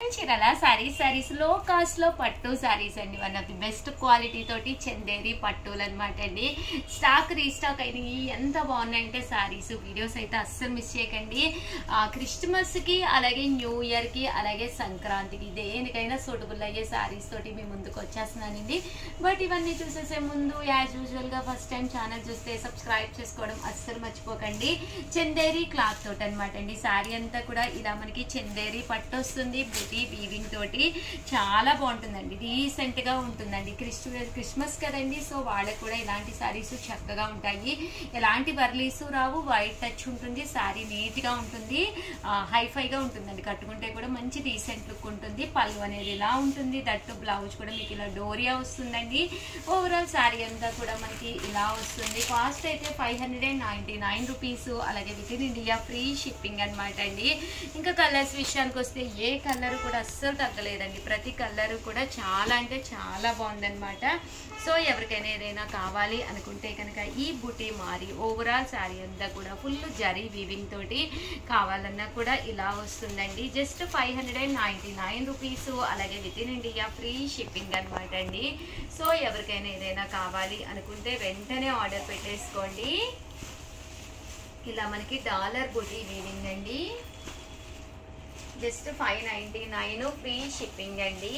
channel చీరల సారీస్ సారీస్ లో cost లో పట్టు సారీస్ అండి one of the best quality తోటి చందేరి పట్టులు అనమాట అండి స్టాక్ రీస్టాక్ అయినాయి ఎంత బాగున్నాయంటే సారీస్ వీడియోస్ అయితే అస్సలు మిస్ చేయకండి ఆ, క్రిస్మస్ కి అలాగే న్యూ ఇయర్ కి అలాగే సంక్రాంతికి దేనికైనా సూటబుల్ అయ్యే సారీస్ తోటి మీ ముందుకు వచ్చేస్తున్నానండి బట్ ఇవన్నీ చూసేసే ముందు యాజ్ యూజువల్ గా ఫస్ట్ టైం ఛానల్ చూస్తే సబ్స్క్రైబ్ చేసుకోవడం అస్సలు మర్చిపోకండి చందేరి క్లాత్ తోటి అనమాట అండి సారీ అంతా కూడా ఇలా మనకి చందేరి పట్టు వస్తుంది బుటీ వీవింగ్ తోటి చాలా బాగుంటుందండి డీసెంట్ గా ఉంటుందండి క్రిస్మస్ క్రిస్మస్ కదండి సో వాళ్ళకి కూడా ఇలాంటి సారీస్ చక్కగా ఉంటాయి ఎలాంటి వర్లీస్ రావు వైట్ టచ్ ఉంటుంది సారీ నీట్ గా ఉంటుంది హైఫై గా ఉంటుందండి కట్టుకుంటే కూడా మంచి డీసెంట్ లుక్ ఉంటుంది పళ్ళు అనేది ఇలా ఉంటుంది దట్టు బ్లౌజ్ కూడా మీకు ఇలా డోరియా వస్తుందండి ఓవరాల్ సారీ అంతా కూడా మనకి ఇలా వస్తుంది కాస్ట్ అయితే five hundred and ninety nine rupees అలాగే within India free shipping అనమాట అండి ఇంకా కలర్స్ విషయానికి వస్తే ఏ కలర్ కూడా అస్సలు తగ్గలేదండి ప్రతి కలర్ కూడా చాలా అంటే చాలా బాగుందన్నమాట సో ఎవరికైనా ఏదైనా కావాలి అనుకుంటే కనుక ఈ బుటీ మారి ఓవరాల్ శారీ అంతా కూడా ఫుల్ జరీ వీవింగ్ తోటి కావాలన్నా కూడా ఇలా వస్తుందండి just five hundred and ninety nine rupees అలాగే within India free shipping అనమాట అండి సో ఎవరికైనా ఏదైనా కావాలి అనుకుంటే వెంటనే ఆర్డర్ పెట్టేసుకోండి ఇలా మనకి డాలర్ బుటీ వీవింగ్ అండి just five ninety nine free shipping అండి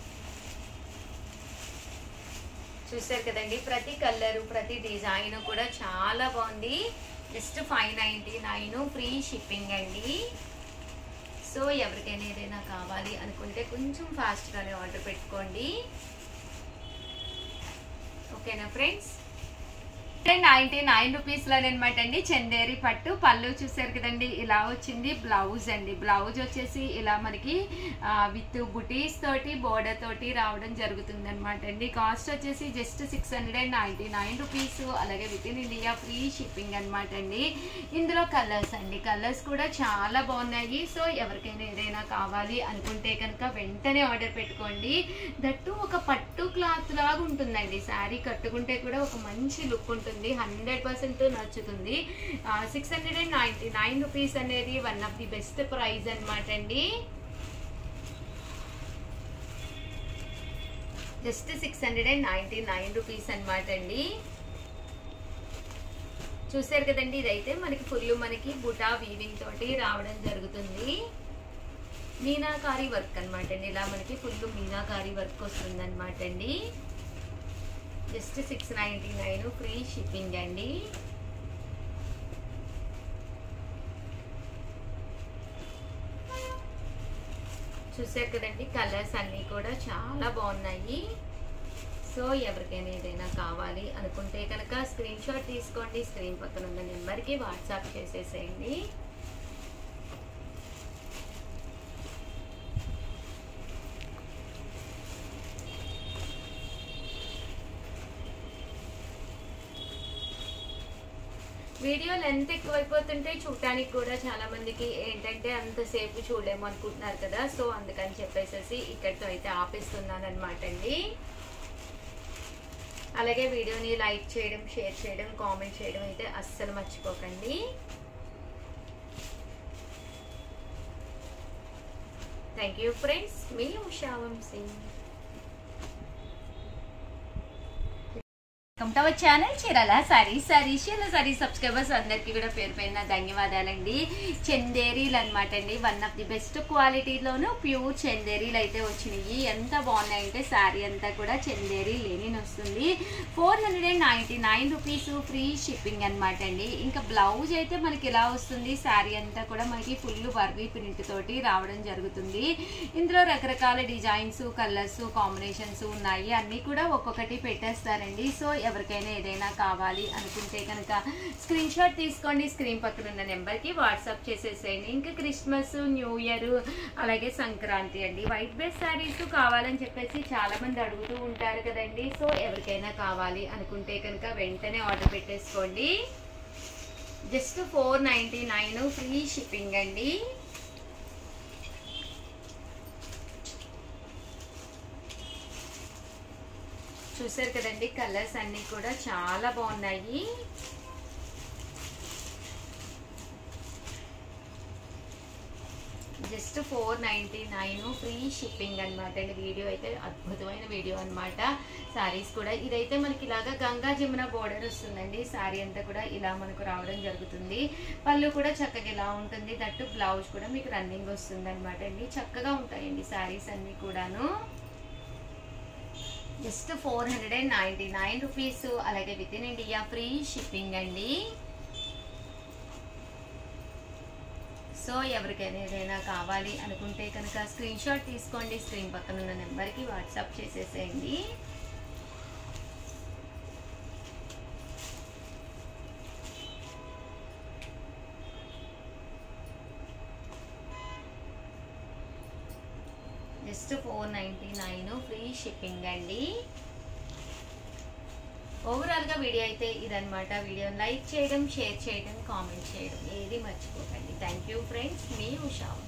చూసారు కదండి ప్రతి కలరు ప్రతి డిజైన్ కూడా చాలా బాగుంది just five ninety nine free shipping అండి సో ఎవరికైనా ఏదైనా కావాలి అనుకుంటే కొంచెం ఫాస్ట్గానే ఆర్డర్ పెట్టుకోండి ఓకేనా ఫ్రెండ్స్ నైన్టీ నైన్ రూపీస్ లోనమాట అండి చందేరి పట్టు పళ్ళు చూసారు కదండి ఇలా వచ్చింది బ్లౌజ్ అండి బ్లౌజ్ వచ్చేసి ఇలా మనకి విత్ బుటీస్ తోటి బోర్డర్ తోటి రావడం జరుగుతుంది అనమాట అండి కాస్ట్ వచ్చేసి just six hundred and ninety nine rupees అలాగే within India free shipping అనమాట అండి ఇందులో కలర్స్ అండి కలర్స్ కూడా చాలా బాగున్నాయి సో ఎవరికైనా ఏదైనా కావాలి అనుకుంటే కనుక వెంటనే ఆర్డర్ పెట్టుకోండి దట్టు ఒక పట్టు క్లాత్ లాగా ఉంటుందండి శారీ కట్టుకుంటే కూడా ఒక మంచి లుక్ ఉంటుంది హండ్రెడ్ పర్సెంట్ నచ్చుతుంది six hundred and ninety nine rupees అనేది one of the best price అనమాట అండి just six hundred and ninety nine rupees అనమాట అండి చూసారు కదండి ఇదైతే మనకి ఫుల్ మనకి బుటా వీవింగ్ తోటి రావడం జరుగుతుంది మీనాకారి వర్క్ అనమాట అండి ఇలా మనకి ఫుల్ మీనాకారి వర్క్ వస్తుంది అనమాట అండి just six ninety nine free shipping అండి చూసారు కదండి కలర్స్ అన్నీ కూడా చాలా బాగున్నాయి సో ఎవరికైనా ఏదైనా కావాలి అనుకుంటే కనుక స్క్రీన్ షాట్ తీసుకోండి స్క్రీన్ పక్కన ఉన్న నెంబర్కి వాట్సాప్ చేసేసేయండి వీడియో లెంత్ ఎక్కువైపోతుంటే చూడటానికి కూడా చాలా మందికి ఏంటంటే అంతసేపు చూడలేము అనుకుంటున్నారు కదా సో అందుకని చెప్పేసి ఇక్కడితో అయితే ఆపేస్తున్నాను అనమాట అండి అలాగే వీడియోని లైక్ చేయడం షేర్ చేయడం కామెంట్ చేయడం అయితే అస్సలు మర్చిపోకండి థ్యాంక్ యూ ఫ్రెండ్స్ మీ Usha Vamshi welcome to our channel చీరల సారీ సారీ చీరల సారీ సబ్స్క్రైబర్స్ అందరికీ కూడా పేరు పైన ధన్యవాదాలండి చందేరీలు అనమాట అండి వన్ ఆఫ్ ది బెస్ట్ క్వాలిటీలోను ప్యూర్ చందేరీలు అయితే వచ్చినాయి ఎంత బాగున్నాయంటే శారీ అంతా కూడా చందేరీ లేని వస్తుంది four hundred and ninety nine rupees free shipping అనమాట అండి ఇంకా బ్లౌజ్ అయితే మనకి ఇలా వస్తుంది శారీ అంతా కూడా మనకి ఫుల్ వర్వీ ప్రింట్ తోటి రావడం జరుగుతుంది ఇందులో రకరకాల డిజైన్స్ కలర్స్ కాంబినేషన్స్ ఉన్నాయి అన్నీ కూడా ఒక్కొక్కటి పెట్టేస్తారండి సో ఎవరికైనా ఏదైనా కావాలి అనుకుంటే కనుక స్క్రీన్ షాట్ తీసుకోండి స్క్రీన్ పక్కన ఉన్న నెంబర్కి వాట్సాప్ చేసేసేయండి ఇంకా క్రిస్మస్ న్యూ ఇయర్ అలాగే సంక్రాంతి అండి వైట్ బేస్ శారీస్ కావాలని చెప్పేసి చాలా మంది అడుగుతూ ఉంటారు కదండి సో ఎవరికైనా కావాలి అనుకుంటే కనుక వెంటనే ఆర్డర్ పెట్టేసుకోండి just four ninety nine free shipping అండి చూసారు కదండి కలర్స్ అన్నీ కూడా చాలా బాగున్నాయి just just four ninety nine free shipping అనమాట అండి వీడియో అయితే అద్భుతమైన వీడియో అనమాట సారీస్ కూడా ఇదైతే మనకి ఇలాగా గంగా జమున బోర్డర్ వస్తుందండి సారీ అంతా కూడా ఇలా మనకు రావడం జరుగుతుంది పళ్ళు కూడా చక్కగా ఇలా ఉంటుంది దట్టు బ్లౌజ్ కూడా మీకు రన్నింగ్ వస్తుంది అనమాట అండి చక్కగా ఉంటాయండి సారీస్ అన్నీ కూడాను just four hundred and ninety nine rupees అలాగే within India free shipping అండి సో ఎవరికైనా ఏదైనా కావాలి అనుకుంటే కనుక స్క్రీన్ షాట్ తీసుకోండి స్క్రీన్ పక్కన ఉన్న నెంబర్కి వాట్సాప్ చేసేసేయండి just four ninety nine free shipping అండి ఓవరాల్గా వీడియో అయితే ఇదనమాట వీడియో లైక్ చేయడం షేర్ చేయడం కామెంట్ చేయడం ఏది మర్చిపోకండి థ్యాంక్ యూ ఫ్రెండ్స్ మీ ఉషా